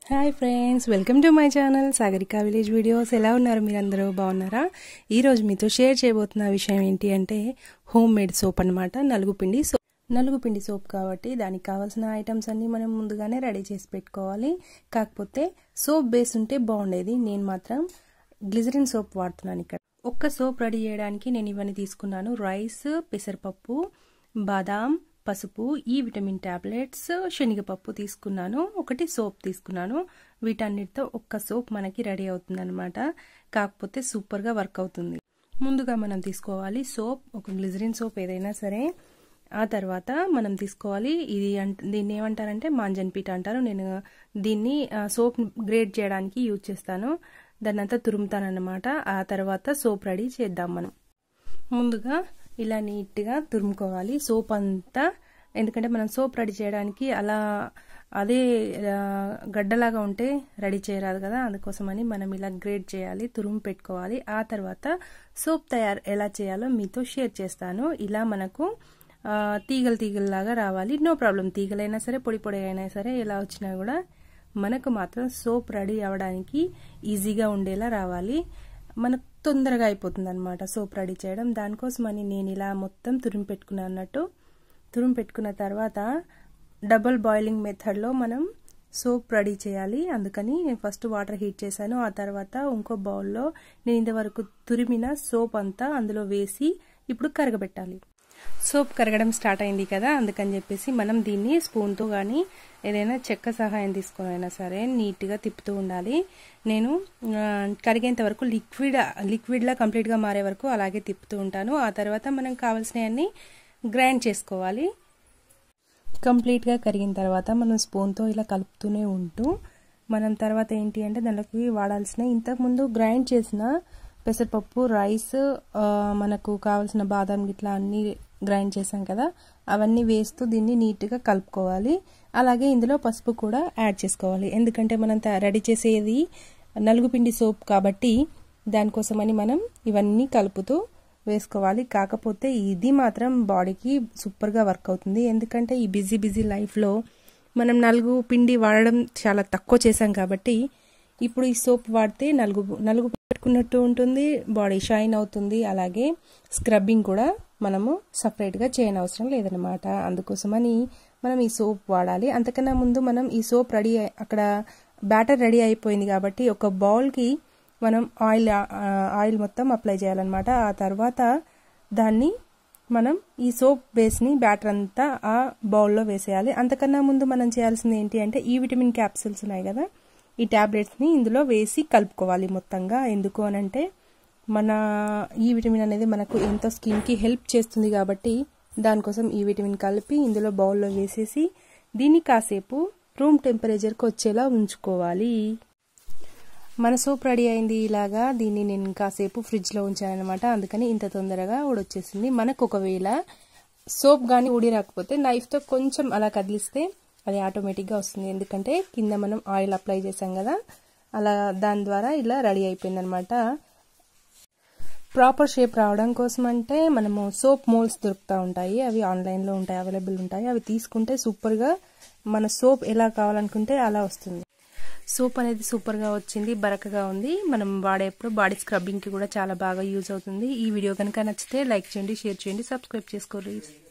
hi friends welcome to my channel Sagarika village videos ఎలా ఉన్నారు మీరందరూ బాగున్నారా ఈరోజు మీతో షేర్ చేయబోతున్న విషయం ఏంటి అంటే హోమ్ మేడ్ సోప్ అనమాట నలుగు పిండి సోప్ నలుగు పిండి సోప్ కాబట్టి దానికి కావాల్సిన ఐటమ్స్ అన్నీ మనం ముందుగానే రెడీ చేసి పెట్టుకోవాలి కాకపోతే సోప్ బేస్ ఉంటే బాగుండేది నేను మాత్రం గ్లిజరిన్ సోప్ వాడుతున్నాను ఇక్కడ ఒక్క సోప్ రెడీ చేయడానికి నేను ఇవన్నీ తీసుకున్నాను రైస్ పెసరపప్పు బాదాం పసుపు ఈ విటమిన్ ట్యాబ్లెట్స్ శనగపప్పు తీసుకున్నాను ఒకటి సోప్ తీసుకున్నాను వీటన్నిటితో ఒక్క సోప్ మనకి రెడీ అవుతుంది అనమాట కాకపోతే సూపర్గా వర్క్ అవుతుంది ముందుగా మనం తీసుకోవాలి సోప్ ఒక గ్లిజరిన్ సోప్ ఏదైనా సరే ఆ తర్వాత మనం తీసుకోవాలి ఇది అంట దీన్ని ఏమంటారంటే మాంజన్ పీట అంటారు నేను దీన్ని సోప్ గ్రేడ్ చేయడానికి యూజ్ చేస్తాను దాన్ని అంతా తురుముతానన్నమాట ఆ తర్వాత సోప్ రెడీ చేద్దాం మనం ముందుగా ఇలా నీట్గా తురుముకోవాలి సోప్ అంతా ఎందుకంటే మనం సోప్ రెడీ చేయడానికి అలా అదే గడ్డలాగా ఉంటే రెడీ చేయరాదు కదా అందుకోసమని మనం ఇలా గ్రేడ్ చేయాలి తురుము పెట్టుకోవాలి ఆ తర్వాత సోప్ తయారు ఎలా చేయాలో మీతో షేర్ చేస్తాను ఇలా మనకు తీగలు తీగలలాగా రావాలి నో ప్రాబ్లం తీగలైనా సరే పొడి పొడి అయినా సరే ఎలా వచ్చినా కూడా మనకు మాత్రం సోప్ రెడీ అవ్వడానికి ఈజీగా ఉండేలా రావాలి మనకు తొందరగా అయిపోతుంది అనమాట సోప్ రెడీ చేయడం దానికోసమని నేను ఇలా మొత్తం తురిమి పెట్టుకున్నాను అన్నట్టు తురిమి పెట్టుకున్న తర్వాత డబుల్ బాయిలింగ్ మెథడ్లో మనం సోప్ రెడీ చేయాలి అందుకని నేను ఫస్ట్ వాటర్ హీట్ చేశాను ఆ తర్వాత ఇంకో బౌల్లో నేను ఇంతవరకు తురిమిన సోప్ అంతా అందులో వేసి ఇప్పుడు కరగబెట్టాలి సోప్ కరగడం స్టార్ట్ అయింది కదా అందుకని చెప్పేసి మనం దీన్ని స్పూన్తో కానీ ఏదైనా చెక్క సహాయం తీసుకొని అయినా సరే నీట్గా తిప్పుతూ ఉండాలి నేను కరిగేంత వరకు లిక్విడ్ లిక్విడ్లా కంప్లీట్గా మారే వరకు అలాగే తిప్పుతూ ఉంటాను ఆ తర్వాత మనం కావాల్సినవన్నీ గ్రైండ్ చేసుకోవాలి కంప్లీట్గా కరిగిన తర్వాత మనం స్పూన్తో ఇలా కలుపుతూనే ఉంటూ మనం తర్వాత ఏంటి అంటే దానికి వాడాల్సిన ఇంతకుముందు గ్రైండ్ చేసిన పెసరపప్పు రైస్ మనకు కావాల్సిన బాదం గిట్లా అన్నీ గ్రైండ్ చేసాం కదా అవన్నీ వేస్తూ దీన్ని నీట్గా కలుపుకోవాలి అలాగే ఇందులో పసుపు కూడా యాడ్ చేసుకోవాలి ఎందుకంటే మనం రెడీ చేసేది నలుగు పిండి సోప్ కాబట్టి దానికోసమని మనం ఇవన్నీ కలుపుతూ వేసుకోవాలి కాకపోతే ఇది మాత్రం బాడీకి సూపర్గా వర్క్ అవుతుంది ఎందుకంటే ఈ బిజీ బిజీ లైఫ్లో మనం నలుగు పిండి వాడడం చాలా తక్కువ చేసాం కాబట్టి ఇప్పుడు ఈ సోప్ వాడితే నలుగు నలుగు పెట్టుకున్నట్టు ఉంటుంది బాడీ షైన్ అవుతుంది అలాగే స్క్రబ్బింగ్ కూడా మనము సపరేట్గా చేయని అవసరం లేదనమాట అందుకోసమని మనం ఈ సోప్ వాడాలి అంతకన్నా ముందు మనం ఈ సోప్ రెడీ అక్కడ బ్యాటర్ రెడీ అయిపోయింది కాబట్టి ఒక బౌల్కి మనం ఆయిల్ ఆయిల్ మొత్తం అప్లై చేయాలన్నమాట ఆ తర్వాత దాన్ని మనం ఈ సోప్ బేస్ని బ్యాటర్ అంతా ఆ బౌల్లో వేసేయాలి అంతకన్నా ముందు మనం చేయాల్సింది ఏంటి అంటే ఈ విటమిన్ క్యాప్సిల్స్ ఉన్నాయి కదా ఈ ట్యాబ్లెట్స్ని ఇందులో వేసి కలుపుకోవాలి మొత్తంగా ఎందుకు అనంటే మన ఈ విటమిన్ అనేది మనకు ఎంతో స్కిన్కి హెల్ప్ చేస్తుంది కాబట్టి దానికోసం ఈ విటమిన్ కలిపి ఇందులో బౌల్లో వేసేసి దీన్ని కాసేపు రూమ్ టెంపరేచర్కి వచ్చేలా ఉంచుకోవాలి మన సూప్ రెడీ అయింది ఇలాగా దీన్ని నేను కాసేపు ఫ్రిడ్జ్లో ఉంచానమాట అందుకని ఇంత తొందరగా ఊడొచ్చేసింది మనకు ఒకవేళ సోప్ కానీ ఊడి రాకపోతే నైఫ్తో కొంచెం అలా కదిలిస్తే అది ఆటోమేటిక్గా వస్తుంది ఎందుకంటే కింద మనం ఆయిల్ అప్లై చేసాం కదా అలా దాని ద్వారా ఇలా రెడీ అయిపోయింది అనమాట ప్రాపర్ షేప్ రావడం కోసం అంటే మనము సోప్ మోల్డ్స్ దొరుకుతూ ఉంటాయి అవి ఆన్లైన్లో ఉంటాయి అవైలబుల్ ఉంటాయి అవి తీసుకుంటే సూపర్గా మన సోప్ ఎలా కావాలనుకుంటే అలా వస్తుంది సోప్ అనేది సూపర్గా వచ్చింది బరకగా ఉంది మనం వాడేప్పుడు బాడీ స్క్రబ్బింగ్కి కూడా చాలా బాగా యూజ్ అవుతుంది ఈ వీడియో కనుక నచ్చితే లైక్ చేయండి షేర్ చేయండి సబ్స్క్రైబ్ చేసుకోండి